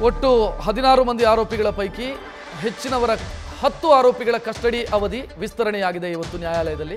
ಒಟ್ಟು ಹದಿನಾರು ಮಂದಿ ಆರೋಪಿಗಳ ಪೈಕಿ ಹೆಚ್ಚಿನವರ ಹತ್ತು ಆರೋಪಿಗಳ ಕಸ್ಟಡಿ ಅವಧಿ ವಿಸ್ತರಣೆಯಾಗಿದೆ ಇವತ್ತು ನ್ಯಾಯಾಲಯದಲ್ಲಿ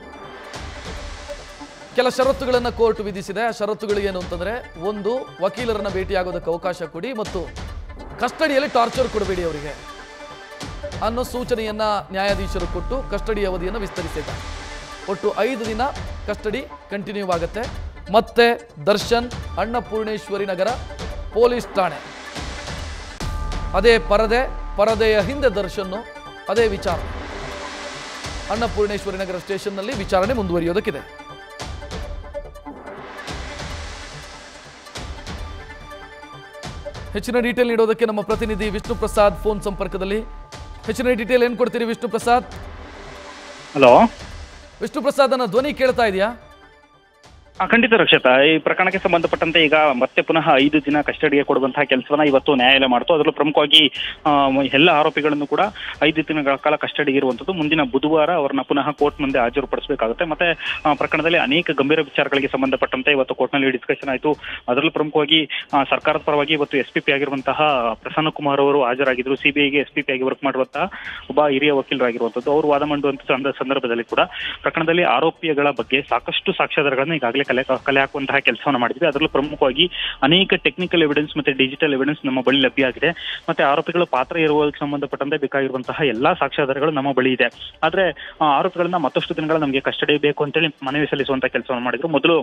ಕೆಲ ಷರತ್ತುಗಳನ್ನು ಕೋರ್ಟ್ ವಿಧಿಸಿದೆ ಆ ಷರತ್ತುಗಳು ಏನು ಅಂತಂದ್ರೆ ಒಂದು ವಕೀಲರನ್ನ ಭೇಟಿಯಾಗೋದಕ್ಕೆ ಅವಕಾಶ ಕೊಡಿ ಮತ್ತು ಕಸ್ಟಡಿಯಲ್ಲಿ ಟಾರ್ಚರ್ ಕೊಡಬೇಡಿ ಅವರಿಗೆ ಅನ್ನೋ ಸೂಚನೆಯನ್ನ ನ್ಯಾಯಾಧೀಶರು ಕೊಟ್ಟು ಕಸ್ಟಡಿ ಅವಧಿಯನ್ನು ವಿಸ್ತರಿಸಿದ್ದಾರೆ ಒಟ್ಟು ಐದು ದಿನ ಕಸ್ಟಡಿ ಕಂಟಿನ್ಯೂ ಆಗುತ್ತೆ ಮತ್ತೆ ದರ್ಶನ್ ಅನ್ನಪೂರ್ಣೇಶ್ವರಿ ನಗರ ಪೊಲೀಸ್ ಠಾಣೆ ಅದೇ ಪರದೆ ಪರದೆಯ ಹಿಂದೆ ದರ್ಶನ್ನು ಅದೇ ವಿಚಾರ ಅನ್ನಪೂರ್ಣೇಶ್ವರಿ ನಗರ ಸ್ಟೇಷನ್ನಲ್ಲಿ ವಿಚಾರಣೆ ಮುಂದುವರಿಯೋದಕ್ಕಿದೆ ಹೆಚ್ಚಿನ ಡೀಟೇಲ್ ನೀಡೋದಕ್ಕೆ ನಮ್ಮ ಪ್ರತಿನಿಧಿ ವಿಷ್ಣು ಪ್ರಸಾದ್ ಫೋನ್ ಸಂಪರ್ಕದಲ್ಲಿ ಹೆಚ್ಚಿನ ಡೀಟೇಲ್ ಏನು ಕೊಡ್ತೀರಿ ವಿಷ್ಣು ಪ್ರಸಾದ್ ಹಲೋ ವಿಷ್ಣು ಪ್ರಸಾದನ ಧ್ವನಿ ಕೇಳ್ತಾ ಇದೆಯಾ ಆ, ಖಂಡಿತ ರಕ್ಷಿತ ಈ ಪ್ರಕರಣಕ್ಕೆ ಸಂಬಂಧಪಟ್ಟಂತೆ ಈಗ ಮತ್ತೆ ಪುನಃ ಐದು ದಿನ ಕಸ್ಟಡಿಗೆ ಕೊಡುವಂತಹ ಕೆಲಸವನ್ನ ಇವತ್ತು ನ್ಯಾಯಾಲಯ ಮಾಡ್ತು ಅದರಲ್ಲೂ ಪ್ರಮುಖವಾಗಿ ಆ, ಎಲ್ಲ ಆರೋಪಿಗಳನ್ನು ಕೂಡ ಐದು ದಿನಗಳ ಕಾಲ ಕಸ್ಟಡಿಗೆ ಇರುವಂತದ್ದು ಮುಂದಿನ ಬುಧವಾರ ಅವರನ್ನ ಪುನಃ ಕೋರ್ಟ್ ಮುಂದೆ ಹಾಜರುಪಡಿಸಬೇಕಾಗುತ್ತೆ ಮತ್ತೆ ಆ, ಪ್ರಕರಣದಲ್ಲಿ ಅನೇಕ ಗಂಭೀರ ವಿಚಾರಗಳಿಗೆ ಸಂಬಂಧಪಟ್ಟಂತೆ ಇವತ್ತು ಕೋರ್ಟ್ನಲ್ಲಿ ಡಿಸ್ಕಷನ್ ಆಯಿತು ಅದರಲ್ಲೂ ಪ್ರಮುಖವಾಗಿ ಆ, ಸರ್ಕಾರದ ಪರವಾಗಿ ಇವತ್ತು ಎಸ್ ಪಿ ಪಿ ಆಗಿರುವಂತಹ ಪ್ರಸನ್ನ ಕುಮಾರ್ ಅವರು ಹಾಜರಾಗಿದ್ರು ಸಿಬಿಐಗೆ ಎಸ್ ಪಿ ಪಿ ಆಗಿ ವರ್ಕ್ ಮಾಡುವಂತಹ ಒಬ್ಬ ಹಿರಿಯ ವಕೀಲರಾಗಿರುವಂತದ್ದು ಅವರು ವಾದ ಮಾಡುವಂತ ಸಂದ- ಸಂದರ್ಭದಲ್ಲಿ ಕೂಡ ಪ್ರಕರಣದಲ್ಲಿ ಆರೋಪಿಗಳ ಬಗ್ಗೆ ಸಾಕಷ್ಟು ಸಾಕ್ಷ್ಯಾಧಾರಗಳನ್ನು ಈಗಾಗಲೇ ಕಲೆ ಕಲೆ ಹಾಕುವಂತಹ ಕೆಲಸವನ್ನು ಮಾಡಿದ್ವಿ ಅದರಲ್ಲೂ ಪ್ರಮುಖವಾಗಿ ಅನೇಕ ಟೆಕ್ನಿಕಲ್ ಎವಿಡೆನ್ಸ್ ಮತ್ತೆ ಡಿಜಿಟಲ್ ಎವಿಡೆನ್ಸ್ ನಮ್ಮ ಬಳಿ ಲಭ್ಯ ಆಗಿದೆ ಮತ್ತೆ ಆರೋಪಿಗಳ ಪಾತ್ರ ಇರುವುದಕ್ಕೆ ಸಂಬಂಧಪಟ್ಟಂತೆ ಬೇಕಾಗಿರುವಂತಹ ಎಲ್ಲಾ ಸಾಕ್ಷ್ಯಾಧಾರಗಳು ನಮ್ಮ ಬಳಿ ಇದೆ ಆದ್ರೆ ಆ, ಆರೋಪಿಗಳನ್ನ ಮತ್ತಷ್ಟು ದಿನಗಳ ನಮಗೆ ಕಸ್ಟಡಿ ಬೇಕು ಅಂತೇಳಿ ಮನವಿ ಸಲ್ಲಿಸುವಂತ ಕೆಲಸವನ್ನು ಮಾಡಿದ್ರು ಮೊದಲು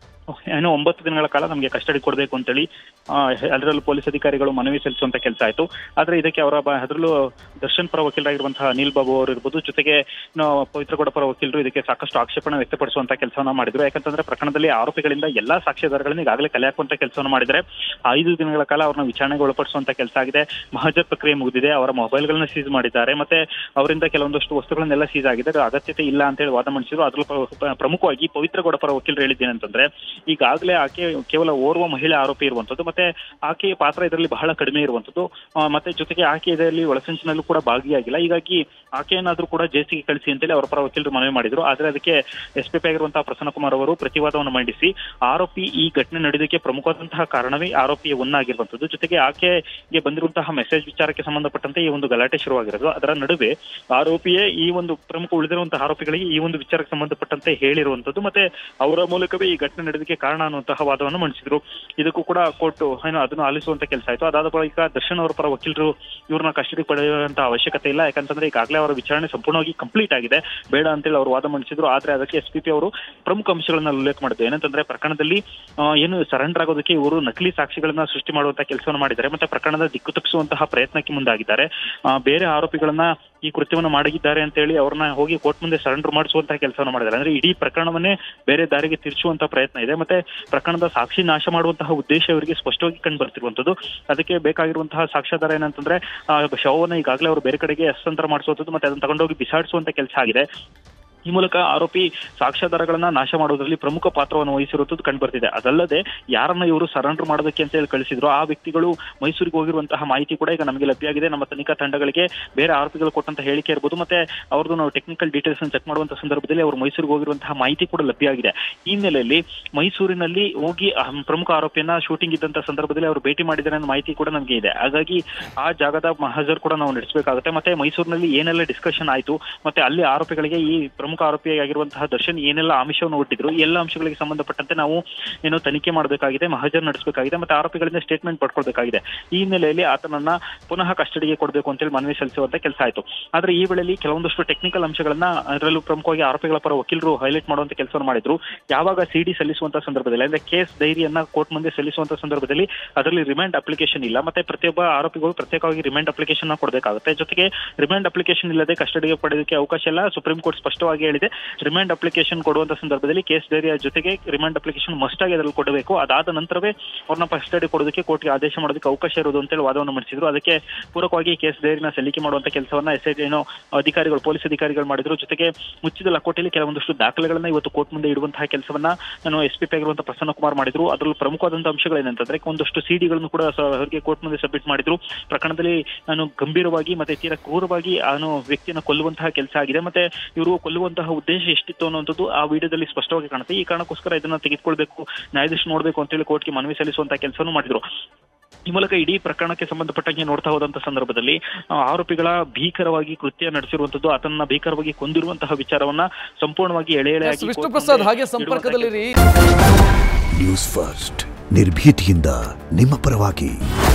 ಏನೋ ಒಂಬತ್ತು ದಿನಗಳ ಕಾಲ ನಮಗೆ ಕಸ್ಟಡಿ ಕೊಡಬೇಕು ಅಂತೇಳಿ ಆ, ಅದರಲ್ಲೂ ಪೊಲೀಸ್ ಅಧಿಕಾರಿಗಳು ಮನವಿ ಸಲ್ಲಿಸುವಂತ ಕೆಲಸ ಆಯ್ತು ಆದ್ರೆ ಇದಕ್ಕೆ ಅವರ ಬ- ಅದರಲ್ಲೂ ದರ್ಶನ್ ಪರ ವಕೀಲರಾಗಿರುವಂತಹ ಅನಿಲ್ ಬಾಬು ಅವರು ಇರ್ಬೋದು ಜೊತೆಗೆ ಇನ್ನು ಪವಿತ್ರಗೌಡ ಪರ ವಕೀಲರು ಇದಕ್ಕೆ ಸಾಕಷ್ಟು ಆಕ್ಷೇಪಣೆ ವ್ಯಕ್ತಪಡಿಸುವಂತ ಕೆಲಸವನ್ನ ಮಾಡಿದ್ರು ಯಾಕಂತಂದ್ರೆ ಪ್ರಕರಣದಲ್ಲಿ ಆರೋಪಿಗಳಿಂದ ಎಲ್ಲಾ ಸಾಕ್ಷ್ಯಾಧಾರಗಳನ್ನ ಈಗಾಗಲೇ ಕಲೆ ಹಾಕುವಂತ ಕೆಲಸವನ್ನು ಮಾಡಿದ್ರೆ ಐದು ದಿನಗಳ ಕಾಲ ಅವ್ರನ್ನ ವಿಚಾರಣೆಗೆ ಒಳಪಡಿಸುವಂತ ಕೆಲಸ ಆಗಿದೆ ಮಹಜರ್ ಪ್ರಕ್ರಿಯೆ ಮುಗಿದಿದೆ ಅವರ ಮೊಬೈಲ್ಗಳನ್ನ ಸೀಸ್ ಮಾಡಿದ್ದಾರೆ ಮತ್ತೆ ಅವರಿಂದ ಕೆಲವೊಂದಷ್ಟು ವಸ್ತುಗಳನ್ನೆಲ್ಲ ಸೀಸ್ ಆಗಿದೆ ಅದು ಅಗತ್ಯತೆ ಇಲ್ಲ ಅಂತ ಹೇಳಿ ವಾದ ಮಂಡಿಸಿದ್ರು ಅದ್ರಲ್ಲೂ ಪ್ರ- ಪ್ರ- ಪ್ರಮುಖವಾಗಿ ಪವಿತ್ರಗೌಡ ಪರ ವಕೀಲರು ಹೇಳಿದ್ದೇನೆಂತಂದ್ರೆ ಈಗಾಗಲೇ ಆಕೆ ಕೇವಲ ಓರ್ವ ಮಹಿಳೆ ಆರೋಪಿ ಇರುವಂತದ್ದು ಮತ್ತೆ ಆಕೆಯ ಪಾತ್ರ ಇದರಲ್ಲಿ ಬಹಳ ಕಡಿಮೆ ಇರುವಂತದ್ದು ಆ, ಮತ್ತೆ ಜೊತೆಗೆ ಆಕೆ ಇದರಲ್ಲಿ ಒಳಸಂಚಿನಲ್ಲೂ ಕೂಡ ಭಾಗಿಯಾಗಿಲ್ಲ ಹೀಗಾಗಿ ಆಕೆಯನ್ನಾದ್ರೂ ಕೂಡ ಜೇಸಿಗೆ ಕಳಿಸಿ ಅಂತೇಳಿ ಅವರ ಪರ ವಕೀಲರು ಮನವಿ ಮಾಡಿದ್ರು ಆದ್ರೆ ಅದಕ್ಕೆ ಎಸ್ ಪಿ ಪಿ ಆಗಿರುವಂತಹ ಪ್ರಸನ್ನ ಕುಮಾರ್ ಅವರು ಪ್ರತಿವಾದವನ್ನು ಮಂಡಿಸಿ ಆರೋಪಿ ಈ ಘಟನೆ ನಡೆಯೋದಕ್ಕೆ ಪ್ರಮುಖವಾದಂತಹ ಕಾರಣವೇ ಆರೋಪಿಯ ಒನ್ನಾಗಿರುವಂತದ್ದು ಜೊತೆಗೆ ಆಕೆಗೆ ಬಂದಿರುವಂತಹ ಮೆಸೇಜ್ ವಿಚಾರಕ್ಕೆ ಸಂಬಂಧಪಟ್ಟಂತೆ ಈ ಒಂದು ಗಲಾಟೆ ಶುರುವಾಗಿರೋದು ಅದರ ನಡುವೆ ಆರೋಪಿಯೇ ಈ ಒಂದು ಪ್ರಮುಖ ಉಳಿದಿರುವಂತಹ ಆರೋಪಿಗಳಿಗೆ ಈ ಒಂದು ವಿಚಾರಕ್ಕೆ ಸಂಬಂಧಪಟ್ಟಂತೆ ಹೇಳಿರುವಂತದ್ದು ಮತ್ತೆ ಅವರ ಮೂಲಕವೇ ಈ ಘಟನೆ ನಡೆದಕ್ಕೆ ಕಾರಣ ಅನ್ನುವಂತಹ ವಾದವನ್ನು ಮಂಡಿಸಿದ್ರು ಇದಕ್ಕೂ ಕೂಡ ಕೋರ್ಟ್ ಏನೋ ಅದನ್ನು ಆಲಿಸುವಂತ ಕೆಲಸ ಆಯ್ತು ಅದಾದ ಬಳಿಕ ದರ್ಶನ್ ಅವರ ಪರ ವಕೀಲರು ಇವ್ರನ್ನ ಕಸ್ಟಡಿ ಪಡೆಯುವಂತ ಅವಶ್ಯಕತೆ ಇಲ್ಲ ಯಾಕಂತಂದ್ರೆ ಈಗಾಗಲೇ ಅವರ ವಿಚಾರಣೆ ಸಂಪೂರ್ಣವಾಗಿ ಕಂಪ್ಲೀಟ್ ಆಗಿದೆ ಬೇಡ ಅಂತೇಳಿ ಅವರು ವಾದ ಮಂಡಿಸಿದ್ರು ಆದ್ರೆ ಅದಕ್ಕೆ ಎಸ್ ಪಿ ಪಿ ಅವರು ಪ್ರಮುಖ ಅಂಶಗಳನ್ನ ಉಲ್ಲೇಖ ಮಾಡಿದ್ರು ಏನಂತಂದ್ರೆ ಪ್ರಕರಣದಲ್ಲಿ ಆ, ಏನು ಸರೆಂಡರ್ ಆಗೋದಕ್ಕೆ ಇವರು ನಕಲಿ ಸಾಕ್ಷಿಗಳನ್ನ ಸೃಷ್ಟಿ ಮಾಡುವಂತ ಕೆಲಸವನ್ನು ಮಾಡಿದ್ದಾರೆ ಮತ್ತೆ ಪ್ರಕರಣದ ದಿಕ್ಕು ತಪ್ಪಿಸುವಂತಹ ಪ್ರಯತ್ನಕ್ಕೆ ಮುಂದಾಗಿದ್ದಾರೆ ಆ, ಬೇರೆ ಆರೋಪಿಗಳನ್ನ ಈ ಕೃತ್ಯವನ್ನು ಮಾಡಿದ್ದಾರೆ ಅಂತ ಹೇಳಿ ಅವ್ರನ್ನ ಹೋಗಿ ಕೋರ್ಟ್ ಮುಂದೆ ಸರೆಂಡರ್ ಮಾಡಿಸುವಂತಹ ಕೆಲಸವನ್ನು ಮಾಡಿದ್ದಾರೆ ಅಂದ್ರೆ ಇಡೀ ಪ್ರಕರಣವನ್ನೇ ಬೇರೆ ದಾರಿಗೆ ತಿರ್ಚುವಂತ ಪ್ರಯತ್ನ ಇದೆ ಮತ್ತೆ ಪ್ರಕರಣದ ಸಾಕ್ಷಿ ನಾಶ ಮಾಡುವಂತಹ ಉದ್ದೇಶ ಇವರಿಗೆ ಸ್ಪಷ್ಟವಾಗಿ ಕಂಡು ಬರ್ತಿರುವಂತದ್ದು ಅದಕ್ಕೆ ಬೇಕಾಗಿರುವಂತಹ ಸಾಕ್ಷ್ಯಾಧಾರ ಏನಂತಂದ್ರೆ ಆ ಶವವನ್ನು ಈಗಾಗಲೇ ಅವರು ಬೇರೆ ಕಡೆಗೆ ಹಸ್ತಾಂತರ ಮಾಡಿಸುವಂತದ್ದು ಮತ್ತೆ ಅದನ್ನ ತಗೊಂಡೋಗಿ ಬಿಸಾಡಿಸುವಂತ ಕೆಲಸ ಆಗಿದೆ ಈ ಮೂಲಕ ಆರೋಪಿ ಸಾಕ್ಷ್ಯಾಧಾರಗಳನ್ನ ನಾಶ ಮಾಡೋದ್ರಲ್ಲಿ ಪ್ರಮುಖ ಪಾತ್ರವನ್ನು ವಹಿಸಿರುವಂತದ್ದು ಕಂಡು ಬರ್ತಿದೆ ಅದಲ್ಲದೆ ಯಾರನ್ನ ಇವರು ಸರೆಂಡರ್ ಮಾಡೋದಕ್ಕೆ ಅಂತ ಹೇಳಿ ಕಳಿಸಿದ್ರು ಆ ವ್ಯಕ್ತಿಗಳು ಮೈಸೂರಿಗೆ ಹೋಗಿರುವಂತಹ ಮಾಹಿತಿ ಕೂಡ ಈಗ ನಮಗೆ ಲಭ್ಯ ಆಗಿದೆ ನಮ್ಮ ತನಿಖಾ ತಂಡಗಳಿಗೆ ಬೇರೆ ಆರೋಪಿಗಳು ಕೊಟ್ಟಂತ ಹೇಳಿಕೆ ಇರ್ಬೋದು ಮತ್ತೆ ಅವ್ರದ್ದು ನಾವು ಟೆಕ್ನಿಕಲ್ ಡೀಟೇಲ್ಸ್ ಚೆಕ್ ಮಾಡುವಂತ ಸಂದರ್ಭದಲ್ಲಿ ಅವರು ಮೈಸೂರಿಗೆ ಹೋಗಿರುವಂತಹ ಮಾಹಿತಿ ಕೂಡ ಲಭ್ಯ ಆಗಿದೆ ಈ ಹಿನ್ನೆಲೆಯಲ್ಲಿ ಮೈಸೂರಿನಲ್ಲಿ ಹೋಗಿ ಆ ಪ್ರಮುಖ ಆರೋಪಿಯನ್ನ ಶೂಟಿಂಗ್ ಇದ್ದಂತ ಸಂದರ್ಭದಲ್ಲಿ ಅವರು ಭೇಟಿ ಮಾಡಿದ್ದಾರೆ ಅನ್ನೋ ಮಾಹಿತಿ ಕೂಡ ನಮಗೆ ಇದೆ ಹಾಗಾಗಿ ಆ ಜಾಗದ ಮಹಜರ್ ಕೂಡ ನಾವು ನಡೆಸಬೇಕಾಗುತ್ತೆ ಮತ್ತೆ ಮೈಸೂರಿನಲ್ಲಿ ಏನೆಲ್ಲ ಡಿಸ್ಕಷನ್ ಆಯ್ತು ಮತ್ತೆ ಅಲ್ಲಿ ಆರೋಪಿಗಳಿಗೆ ಈ ಪ್ರಮುಖ ಆರೋಪಿಯಾಗಿರುವಂತಹ ದರ್ಶನ್ ಏನೆಲ್ಲ ಅಂಶವನ್ನು ಒಡ್ಡಿದ್ರು ಈ ಎಲ್ಲ ಅಂಶಗಳಿಗೆ ಸಂಬಂಧಪಟ್ಟಂತೆ ನಾವು ಏನು ತನಿಖೆ ಮಾಡಬೇಕಾಗಿದೆ ಮಹಜರ್ ನಡೆಸಬೇಕಾಗಿದೆ ಮತ್ತೆ ಆರೋಪಿಗಳಿಂದ ಸ್ಟೇಟ್ಮೆಂಟ್ ಪಡ್ಕೊಳ್ಬೇಕಾಗಿದೆ ಈ ಹಿನ್ನೆಲೆಯಲ್ಲಿ ಆತನನ್ನ ಪುನಃ ಕಸ್ಟಡಿಗೆ ಕೊಡಬೇಕು ಅಂತೇಳಿ ಮನವಿ ಸಲ್ಲಿಸುವಂತ ಕೆಲಸ ಆಯ್ತು ಆದ್ರೆ ಈ ವೇಳೆಯಲ್ಲಿ ಕೆಲವೊಂದಷ್ಟು ಟೆಕ್ನಿಕಲ್ ಅಂಶಗಳನ್ನ ಅದರಲ್ಲೂ ಪ್ರಮುಖವಾಗಿ ಆರೋಪಿಗಳ ಪರ ವಕೀಲರು ಹೈಲೈಟ್ ಮಾಡುವಂತ ಕೆಲಸವನ್ನು ಮಾಡಿದ್ರು ಯಾವಾಗ ಸಿಡಿ ಸಲ್ಲಿಸುವಂತ ಸಂದರ್ಭದಲ್ಲಿ ಅಂದ್ರೆ ಕೇಸ್ ಡೈರಿಯನ್ನ ಕೋರ್ಟ್ ಮುಂದೆ ಸಲ್ಲಿಸುವಂತ ಸಂದರ್ಭದಲ್ಲಿ ಅದರಲ್ಲಿ ರಿಮೈಂಡ್ ಅಪ್ಲಿಕೇಶನ್ ಇಲ್ಲ ಮತ್ತೆ ಪ್ರತಿಯೊಬ್ಬ ಆರೋಪಿಗಳು ಪ್ರತ್ಯೇಕವಾಗಿ ರಿಮೈಂಡ್ ಅಪ್ಲಿಕೇಶನ್ ಕೊಡಬೇಕಾಗುತ್ತೆ ಜೊತೆಗೆ ರಿಮೈಂಡ್ ಅಪ್ಲಿಕೇಶನ್ ಇಲ್ಲದೆ ಕಸ್ಟಡಿಗೆ ಪಡೆಯೋದಕ್ಕೆ ಅವಕಾಶ ಇಲ್ಲ ಸುಪ್ರೀಂ ಕೋರ್ಟ್ ಸ್ಪಷ್ಟವಾಗಿ ಹೇಳಿದೆ ರಿಮೈಂಡ್ ಅಪ್ಲಿಕೇಶನ್ ಕೊಡುವಂತ ಸಂದರ್ಭದಲ್ಲಿ ಕೇಸ್ ಡೈರಿಯ ಜೊತೆಗೆ ರಿಮೈಂಡ್ ಅಪ್ಲಿಕೇಶನ್ ಮಸ್ಟ್ ಆಗಿ ಅದರಲ್ಲಿ ಕೊಡಬೇಕು ಅದಾದ ನಂತರವೇ ಅವ್ರನ್ನ ಕಸ್ಟಡಿ ಕೊಡೋದಕ್ಕೆ ಕೋರ್ಟ್ಗೆ ಆದೇಶ ಮಾಡೋದಕ್ಕೆ ಅವಕಾಶ ಇರೋದು ಅಂತೇಳಿ ವಾದವನ್ನು ಮಂಡಿಸಿದ್ರು ಅದಕ್ಕೆ ಪೂರಕವಾಗಿ ಕೇಸ್ ಡೈರಿನ ಸಲ್ಲಿಕೆ ಮಾಡುವಂತ ಕೆಲಸವನ್ನ ಎಸ್ ಐ ಏನೋ ಅಧಿಕಾರಿಗಳು ಪೊಲೀಸ್ ಅಧಿಕಾರಿಗಳು ಮಾಡಿದ್ರು ಜೊತೆಗೆ ಮುಚ್ಚಿದ ಲಕೋಟೆಯಲ್ಲಿ ಕೆಲವೊಂದಷ್ಟು ದಾಖಲೆಗಳನ್ನ ಇವತ್ತು ಕೋರ್ಟ್ ಮುಂದೆ ಇಡುವಂತಹ ಕೆಲಸವನ್ನ ನಾನು ಎಸ್ ಪಿ ಪಿ ಆಗಿರುವಂತಹ ಪ್ರಸನ್ನ ಕುಮಾರ್ ಮಾಡಿದ್ರು ಅದರಲ್ಲಿ ಪ್ರಮುಖವಾದಂತಹ ಅಂಶಗಳೇನಂತಂದ್ರೆ ಒಂದಷ್ಟು ಸಿಡಿಗಳನ್ನು ಕೂಡ ಸ- ಅವರಿಗೆ ಕೋರ್ಟ್ ಮುಂದೆ ಸಬ್ಮಿಟ್ ಮಾಡಿದ್ರು ಪ್ರಕರಣದಲ್ಲಿ ನಾನು ಗಂಭೀರವಾಗಿ ಮತ್ತೆ ತೀರಾ ಕ್ರೂರವಾಗಿ ನಾನು ವ್ಯಕ್ತಿಯನ್ನು ಕೊಲ್ಲುವಂತಹ ಕೆಲಸ ಆಗಿದೆ ಮತ್ತೆ ಇವರು ಕೊಲ್ಲುವಂತಹ ಉದ್ದೇಶ ಎಷ್ಟಿತ್ತು ಅನ್ನುವಂಥದ್ದು ಆ ವಿಡಿಯೋದಲ್ಲಿ ಸ್ಪಷ್ಟವಾಗಿ ಕಾಣುತ್ತೆ ಈ ಕಾರಣಕ್ಕೋಸ್ಕರ ಇದನ್ನ ತೆಗೆದುಕೊಳ್ಬೇಕು ನ್ಯಾಯಾಧೀಶ ನೋಡಬೇಕು ಅಂತೇಳಿ ಕೋರ್ಟ್ಗೆ ಮನವಿ ಸಲ್ಲಿಸುವಂತಹ ಕೆಲಸವನ್ನು ಮಾಡಿದ್ರು ಈ ಮೂಲಕ ಇಡೀ ಪ್ರಕರಣಕ್ಕೆ ಸಂಬಂಧಪಟ್ಟಂಗೆ ನೋಡ್ತಾ ಹೋದಂತ ಸಂದರ್ಭದಲ್ಲಿ ಆ, ಆರೋಪಿಗಳ ಭೀಕರವಾಗಿ ಕೃತ್ಯ ನಡೆಸಿರುವಂತದ್ದು ಆತನ ಭೀಕರವಾಗಿ ಕೊಂದಿರುವಂತಹ ವಿಚಾರವನ್ನ ಸಂಪೂರ್ಣವಾಗಿ ಎಳೆ ಎಳೆಯಾಗಿ ವಿಷ್ಣು ಕೋರ್ಟ್ ಪ್ರಸಾದ್ ಮುಂದೆ ಹಾಗೆ ಇಡುವಂತಹ ಸಂಪರ್ಕದಲ್ಲಿರಿ ನ್ಯೂಸ್ ಫಸ್ಟ್ ನಿರ್ಭೀತಿಯಿಂದ ನಿಮ್ಮ ಪರವಾಗಿ